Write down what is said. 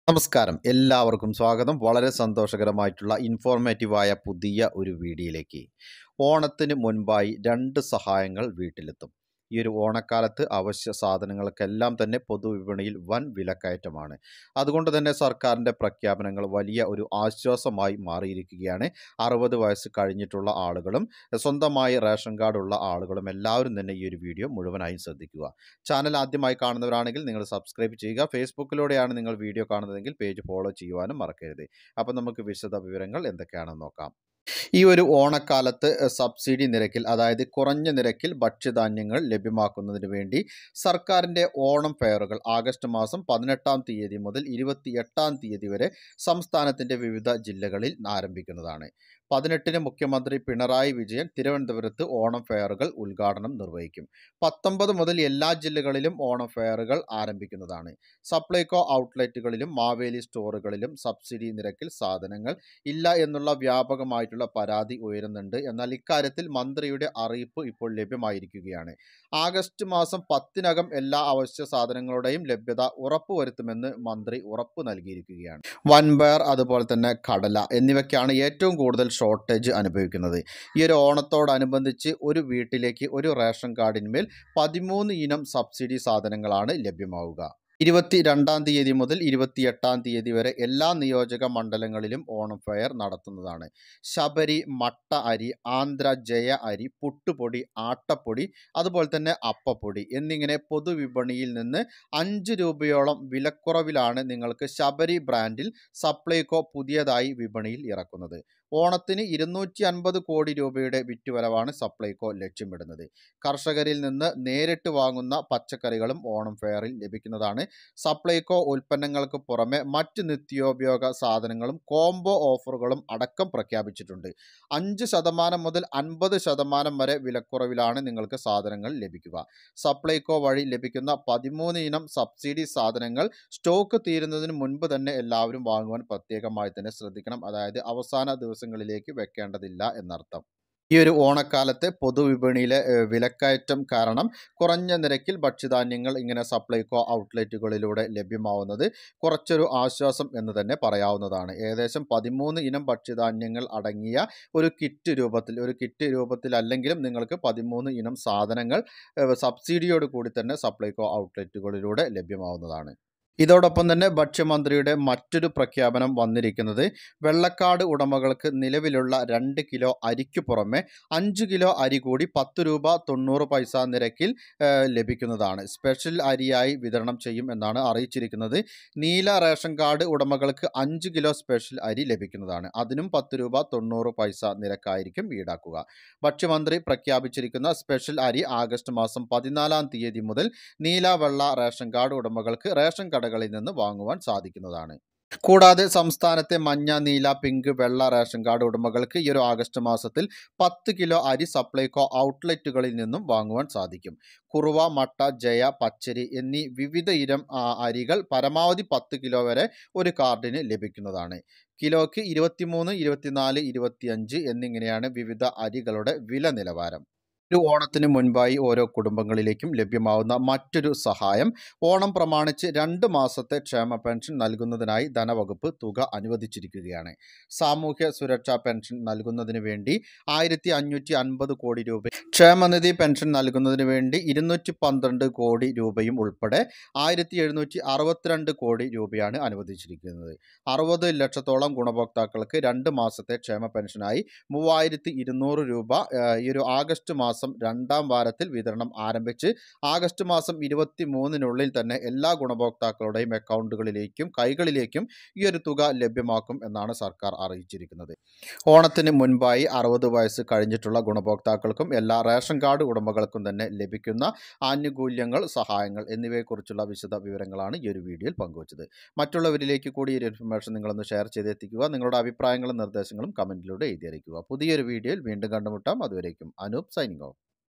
നമസ്കാരം എല്ലാവർക്കും സ്വാഗതം വളരെ സന്തോഷകരമായിട്ടുള്ള ഇൻഫോർമേറ്റീവായ പുതിയ ഒരു വീഡിയോയിലേക്ക് ഓണത്തിന് മുൻപായി രണ്ട് സഹായങ്ങൾ വീട്ടിലെത്തും ഈ ഒരു ഓണക്കാലത്ത് അവശ്യ സാധനങ്ങൾക്കെല്ലാം തന്നെ പൊതുവിപണിയിൽ വൻ വിലക്കയറ്റമാണ് അതുകൊണ്ട് തന്നെ സർക്കാരിൻ്റെ പ്രഖ്യാപനങ്ങൾ വലിയ ഒരു ആശ്വാസമായി മാറിയിരിക്കുകയാണ് അറുപത് വയസ്സ് കഴിഞ്ഞിട്ടുള്ള ആളുകളും സ്വന്തമായി റേഷൻ കാർഡുള്ള ആളുകളും എല്ലാവരും തന്നെ ഈ ഒരു വീഡിയോ മുഴുവനായും ശ്രദ്ധിക്കുക ചാനൽ ആദ്യമായി കാണുന്നവരാണെങ്കിൽ നിങ്ങൾ സബ്സ്ക്രൈബ് ചെയ്യുക ഫേസ്ബുക്കിലൂടെയാണ് നിങ്ങൾ വീഡിയോ കാണുന്നതെങ്കിൽ പേജ് ഫോളോ ചെയ്യുവാനും മറക്കരുത് അപ്പം നമുക്ക് വിശദ വിവരങ്ങൾ എന്തൊക്കെയാണെന്ന് നോക്കാം ഈ ഒരു ഓണക്കാലത്ത് സബ്സിഡി നിരക്കിൽ അതായത് കുറഞ്ഞ നിരക്കിൽ ഭക്ഷ്യധാന്യങ്ങൾ ലഭ്യമാക്കുന്നതിന് വേണ്ടി സർക്കാരിൻ്റെ ഓണം ഫെയറുകൾ ആഗസ്റ്റ് മാസം പതിനെട്ടാം തീയതി മുതൽ ഇരുപത്തിയെട്ടാം തീയതി വരെ സംസ്ഥാനത്തിൻ്റെ വിവിധ ജില്ലകളിൽ ആരംഭിക്കുന്നതാണ് പതിനെട്ടിന് മുഖ്യമന്ത്രി പിണറായി വിജയൻ തിരുവനന്തപുരത്ത് ഓണം ഫെയറുകൾ ഉദ്ഘാടനം നിർവഹിക്കും പത്തൊമ്പത് മുതൽ എല്ലാ ജില്ലകളിലും ഓണം ഫെയറുകൾ ആരംഭിക്കുന്നതാണ് സപ്ലൈകോ ഔട്ട്ലെറ്റുകളിലും മാവേലി സ്റ്റോറുകളിലും സബ്സിഡി നിരക്കിൽ സാധനങ്ങൾ ഇല്ല എന്നുള്ള വ്യാപകമായിട്ടുള്ള പരാതി ഉയരുന്നുണ്ട് എന്നാൽ ഇക്കാര്യത്തിൽ മന്ത്രിയുടെ അറിയിപ്പ് ഇപ്പോൾ ലഭ്യമായിരിക്കുകയാണ് ആഗസ്റ്റ് മാസം പത്തിനകം എല്ലാ അവശ്യ സാധനങ്ങളുടെയും ലഭ്യത ഉറപ്പുവരുത്തുമെന്ന് മന്ത്രി ഉറപ്പ് നൽകിയിരിക്കുകയാണ് വൻപയർ അതുപോലെ തന്നെ കടല എന്നിവയ്ക്കാണ് ഏറ്റവും കൂടുതൽ ഷോർട്ടേജ് അനുഭവിക്കുന്നത് ഈ ഒരു ഓണത്തോടനുബന്ധിച്ച് ഒരു വീട്ടിലേക്ക് ഒരു റേഷൻ കാർഡിന്മേൽ പതിമൂന്ന് ഇനം സബ്സിഡി സാധനങ്ങളാണ് ലഭ്യമാവുക ഇരുപത്തി രണ്ടാം തീയതി മുതൽ ഇരുപത്തിയെട്ടാം തീയതി വരെ എല്ലാ നിയോജക മണ്ഡലങ്ങളിലും ഓണം ഫെയർ നടത്തുന്നതാണ് ശബരി മട്ട അരി ആന്ധ്ര ജയ അരി പുട്ടുപൊടി ആട്ടപ്പൊടി അതുപോലെ തന്നെ അപ്പപ്പൊടി എന്നിങ്ങനെ പൊതുവിപണിയിൽ നിന്ന് അഞ്ച് രൂപയോളം വിലക്കുറവിലാണ് നിങ്ങൾക്ക് ശബരി ബ്രാൻഡിൽ സപ്ലൈകോ പുതിയതായി വിപണിയിൽ ഇറക്കുന്നത് ഓണത്തിന് ഇരുന്നൂറ്റി അൻപത് കോടി രൂപയുടെ വിറ്റുവരവാണ് സപ്ലൈകോ ലക്ഷ്യമിടുന്നത് കർഷകരിൽ നിന്ന് നേരിട്ട് വാങ്ങുന്ന പച്ചക്കറികളും ഓണം ഫെയറിൽ ലഭിക്കുന്നതാണ് സപ്ലൈകോ ഉൽപ്പന്നങ്ങൾക്ക് പുറമെ മറ്റ് നിത്യോപയോഗ സാധനങ്ങളും കോംബോ ഓഫറുകളും അടക്കം പ്രഖ്യാപിച്ചിട്ടുണ്ട് അഞ്ച് ശതമാനം മുതൽ അൻപത് ശതമാനം വരെ വിലക്കുറവിലാണ് നിങ്ങൾക്ക് സാധനങ്ങൾ ലഭിക്കുക സപ്ലൈകോ വഴി ലഭിക്കുന്ന പതിമൂന്ന് ഇനം സബ്സിഡി സാധനങ്ങൾ സ്റ്റോക്ക് തീരുന്നതിന് മുൻപ് തന്നെ എല്ലാവരും വാങ്ങുവാൻ പ്രത്യേകമായി തന്നെ ശ്രദ്ധിക്കണം അതായത് അവസാന ദിവസങ്ങളിലേക്ക് വെക്കേണ്ടതില്ല എന്നർത്ഥം ഈ ഒരു ഓണക്കാലത്ത് പൊതുവിപണിയിലെ ഏഹ്, വിലക്കയറ്റം കാരണം കുറഞ്ഞ നിരക്കിൽ ഭക്ഷ്യധാന്യങ്ങൾ ഇങ്ങനെ സപ്ലൈകോ ഔട്ട്ലെറ്റുകളിലൂടെ ലഭ്യമാവുന്നത് കുറച്ചൊരു ആശ്വാസം എന്ന് തന്നെ പറയാവുന്നതാണ് ഏകദേശം പതിമൂന്ന് ഇനം ഭക്ഷ്യധാന്യങ്ങൾ അടങ്ങിയ ഒരു കിറ്റ് രൂപത്തിൽ ഒരു കിറ്റ് രൂപത്തിൽ അല്ലെങ്കിലും നിങ്ങൾക്ക് പതിമൂന്ന് ഇനം സാധനങ്ങൾ ഏഹ്, സബ്സിഡിയോട് കൂടി തന്നെ സപ്ലൈകോ ഔട്ട്ലെറ്റുകളിലൂടെ ലഭ്യമാവുന്നതാണ് ഇതോടൊപ്പം തന്നെ ഭക്ഷ്യമന്ത്രിയുടെ മറ്റൊരു പ്രഖ്യാപനം വന്നിരിക്കുന്നത് വെള്ളക്കാട് ഉടമകൾക്ക് നിലവിലുള്ള രണ്ട് കിലോ അരിക്ക് പുറമെ അഞ്ച് കിലോ അരി കൂടി പത്ത് രൂപ തൊണ്ണൂറ് പൈസ നിരക്കിൽ ഏഹ്, ലഭിക്കുന്നതാണ് സ്പെഷ്യൽ അരിയായി വിതരണം ചെയ്യും എന്നാണ് അറിയിച്ചിരിക്കുന്നത് നീല റേഷൻ കാർഡ് ഉടമകൾക്ക് അഞ്ച് കിലോ സ്പെഷ്യൽ അരി ലഭിക്കുന്നതാണ് അതിനും പത്ത് രൂപ തൊണ്ണൂറ് പൈസ നിരക്കായിരിക്കും ഈടാക്കുക ഭക്ഷ്യമന്ത്രി പ്രഖ്യാപിച്ചിരിക്കുന്ന സ്പെഷ്യൽ അരി ആഗസ്റ്റ് മാസം പതിനാലാം തീയതി മുതൽ നീല വെള്ള റേഷൻ കാർഡ് ഉടമകൾക്ക് റേഷൻ കടകളിൽ നിന്ന് വാങ്ങുവാൻ സാധിക്കുന്നതാണ് കൂടാതെ സംസ്ഥാനത്തെ മഞ്ഞ നീല പിങ്ക് വെള്ള റേഷൻ കാർഡ് ഉടമകൾക്ക് ഈ ഒരു ആഗസ്റ്റ് മാസത്തിൽ പത്ത് കിലോ അരി സപ്ലൈകോ ഔട്ട്ലെറ്റുകളിൽ നിന്നും വാങ്ങുവാൻ സാധിക്കും കുറുവ മട്ട ജയ പച്ചരി എന്നീ വിവിധ ഇനം ആ, അരികൾ പരമാവധി പത്ത് കിലോ വരെ ഒരു കാർഡിന് ലഭിക്കുന്നതാണ് കിലോയ്ക്ക് ഇരുപത്തിമൂന്ന് ഇരുപത്തിനാല് ഇരുപത്തിയഞ്ച് എന്നിങ്ങനെയാണ് വിവിധ അരികളുടെ വില നിലവാരം ഒരു ഓണത്തിന് മുൻപായി ഓരോ കുടുംബങ്ങളിലേക്കും ലഭ്യമാവുന്ന മറ്റൊരു സഹായം ഓണം പ്രമാണിച്ച് രണ്ട് മാസത്തെ ക്ഷേമ പെൻഷൻ നൽകുന്നതിനായി ധനവകുപ്പ് തുക അനുവദിച്ചിരിക്കുകയാണ് സാമൂഹ്യ സുരക്ഷാ പെൻഷൻ നൽകുന്നതിന് വേണ്ടി ആയിരത്തി അഞ്ഞൂറ്റി അൻപത് കോടി രൂപ ക്ഷേമനിധി പെൻഷൻ നൽകുന്നതിന് വേണ്ടി ഇരുന്നൂറ്റി പന്ത്രണ്ട് കോടി രൂപയും ഉൾപ്പെടെ ആയിരത്തി എഴുന്നൂറ്റി അറുപത്തിരണ്ട് കോടി രൂപയാണ് അനുവദിച്ചിരിക്കുന്നത് അറുപത് ലക്ഷത്തോളം ഗുണഭോക്താക്കൾക്ക് രണ്ട് മാസത്തെ ക്ഷേമ പെൻഷനായി മൂവായിരത്തി ഇരുന്നൂറ് രൂപ ആ, ഈ ഒരു ആഗസ്റ്റ് മാസം രണ്ടാം വാരത്തിൽ വിതരണം ആരംഭിച്ച് ആഗസ്റ്റ് മാസം ഇരുപത്തി മൂന്നിനുള്ളിൽ തന്നെ എല്ലാ ഗുണഭോക്താക്കളുടെയും അക്കൗണ്ടുകളിലേക്കും കൈകളിലേക്കും ഈ ഒരു തുക ലഭ്യമാക്കും എന്നാണ് സർക്കാർ അറിയിച്ചിരിക്കുന്നത് ഓണത്തിന് മുൻപായി അറുപത് വയസ്സ് കഴിഞ്ഞിട്ടുള്ള ഗുണഭോക്താക്കൾക്കും എല്ലാ റേഷൻ കാർഡ് ഉടമകൾക്കും തന്നെ ലഭിക്കുന്ന ആനുകൂല്യങ്ങൾ സഹായങ്ങൾ എന്നിവയെക്കുറിച്ചുള്ള വിശദ വിവരങ്ങളാണ് ഈ ഒരു വീഡിയോയിൽ പങ്കുവച്ചത് മറ്റുള്ളവരിലേക്ക് കൂടി ഈ ഒരു ഇൻഫർമേഷൻ നിങ്ങളൊന്ന് ഷെയർ ചെയ്തെത്തിക്കുക നിങ്ങളുടെ അഭിപ്രായങ്ങളും നിർദ്ദേശങ്ങളും കമൻറ്റിലൂടെ എഴുതി അറിയിക്കുക പുതിയൊരു വീഡിയോയിൽ വീണ്ടും കണ്ടുമുട്ടാം അതുവരേക്കും അനൂപ് സൈനിങ് ഓഫ്